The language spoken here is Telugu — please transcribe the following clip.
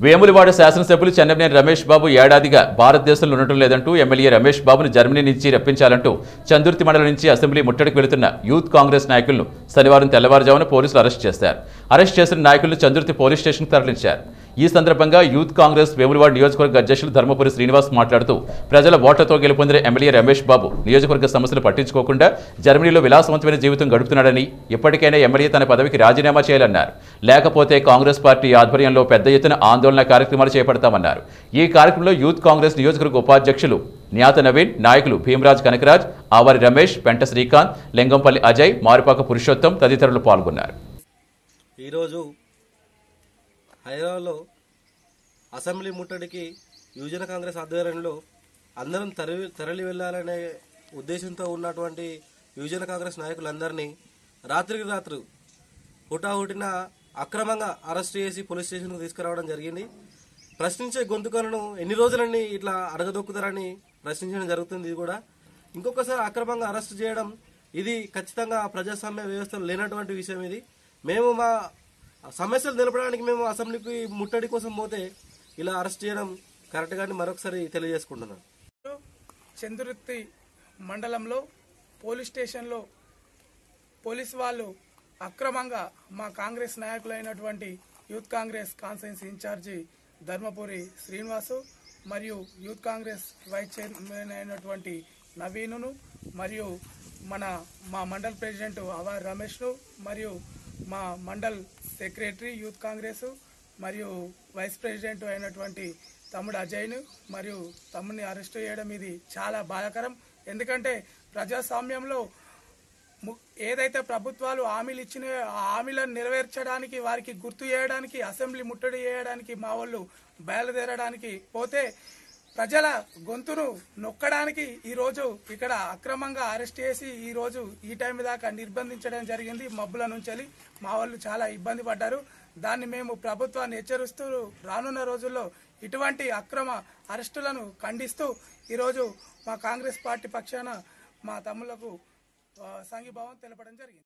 వేములవాడ శాసనసభ్యులు చెన్నమనేని రమేష్ బాబు ఏడాదిగా భారతదేశంలో ఉండటం లేదంటూ ఎమ్మెల్యే రమేష్ బాబును జర్మనీ నుంచి రప్పించాలంటూ చందుర్తి మండలం నుంచి అసెంబ్లీ ముట్టడికి వెళుతున్న యూత్ కాంగ్రెస్ నాయకులను శనివారం తెల్లవారుజామున పోలీసులు అరెస్ట్ చేశారు అరెస్ట్ చేసిన నాయకులను చందుర్తి పోలీస్ స్టేషన్కు తరలించారు ఈ సందర్భంగా యూత్ కాంగ్రెస్ వేములవాడ నియోజకవర్గ అధ్యక్షులు ధర్మపురి శ్రీనివాస్ మాట్లాడుతూ ప్రజల ఓట్లతో గెలుపొందిన ఎమ్మెల్యే రమేష్ బాబు నియోజకవర్గ సమస్యలు పట్టించుకోకుండా జర్మనీలో విలాసవంతమైన జీవితం గడుపుతున్నాడని ఇప్పటికైనా ఎమ్మెల్యే తన పదవికి రాజీనామా చేయాలన్నారు లేకపోతే కాంగ్రెస్ పార్టీ ఆధ్వర్యంలో పెద్ద ఎత్తున ఆందోళన కార్యక్రమాలు చేపడతామన్నారు ఈ కార్యక్రమంలో యూత్ కాంగ్రెస్ నియోజకవర్గ ఉపాధ్యక్షులు న్యాత నవీన్ నాయకులు భీమరాజ్ కనకరాజ్ ఆవారి రమేష్ పెంట శ్రీకాంత్ లింగంపల్లి అజయ్ మారుపాక పురుషోత్తం తదితరులు పాల్గొన్నారు ఈరోజు హైదరాబాద్లో అసెంబ్లీ ముట్టడికి యువజన కాంగ్రెస్ ఆధ్వర్యంలో అందరం తరలి తరలి వెళ్ళాలనే ఉద్దేశంతో ఉన్నటువంటి యువజన కాంగ్రెస్ నాయకులందరినీ రాత్రికి రాత్రి హుటాహుటిన అక్రమంగా అరెస్ట్ చేసి పోలీస్ స్టేషన్కు తీసుకురావడం జరిగింది ప్రశ్నించే గొంతుకలను ఎన్ని రోజులని ఇట్లా అడగదొక్కుతారని ప్రశ్నించడం జరుగుతుంది ఇది కూడా ఇంకొకసారి అక్రమంగా అరెస్ట్ చేయడం ఇది ఖచ్చితంగా ప్రజాస్వామ్య వ్యవస్థలో లేనటువంటి విషయం ఇది మేము మా సమస్యలు తెలపడానికి మేము అసెంబ్లీకి ముట్టడి కోసం పోతే ఇలా అరెస్ట్ చేయడం కరెక్ట్ గాని మరొకసారి తెలియజేసుకుంటున్నాను చందుర్తి మండలంలో పోలీస్ స్టేషన్లో పోలీసు వాళ్ళు అక్రమంగా మా కాంగ్రెస్ నాయకులైనటువంటి youth Congress conference incharge Dharmapuri Srinivasu మరియు యూత్ కాంగ్రెస్ వైస్ చైర్మన్ అయినటువంటి నవీనును మరియు మన మా మండల్ ప్రెసిడెంట్ అవార్ రమేష్ను మరియు మా మండల్ సెక్రటరీ యూత్ కాంగ్రెస్ మరియు వైస్ ప్రెసిడెంట్ అయినటువంటి తమ్ముడు అజయ్ను మరియు తమ్ముడిని అరెస్ట్ చేయడం ఇది చాలా బాధాకరం ఎందుకంటే ప్రజాస్వామ్యంలో ము- ఏదైతే ప్రభుత్వాలు హామీలు ఇచ్చిన ఆ హామీలను నెరవేర్చడానికి వారికి గుర్తు చేయడానికి అసెంబ్లీ ముట్టడి చేయడానికి మా వాళ్ళు బయలుదేరడానికి పోతే ప్రజల గొంతును నొక్కడానికి ఈ రోజు ఇక్కడ అక్రమంగా అరెస్ట్ చేసి ఈ రోజు ఈ టైం దాకా నిర్బంధించడం జరిగింది మబ్బుల నుంచి మా వాళ్ళు చాలా ఇబ్బంది పడ్డారు దాన్ని మేము ప్రభుత్వాన్ని హెచ్చరిస్తూ రానున్న రోజుల్లో ఇటువంటి అక్రమ అరెస్టులను ఖండిస్తూ ఈరోజు మా కాంగ్రెస్ పార్టీ పక్షాన మా తమ్ములకు ఆ, సంఘీభావం తెలపడం జరిగింది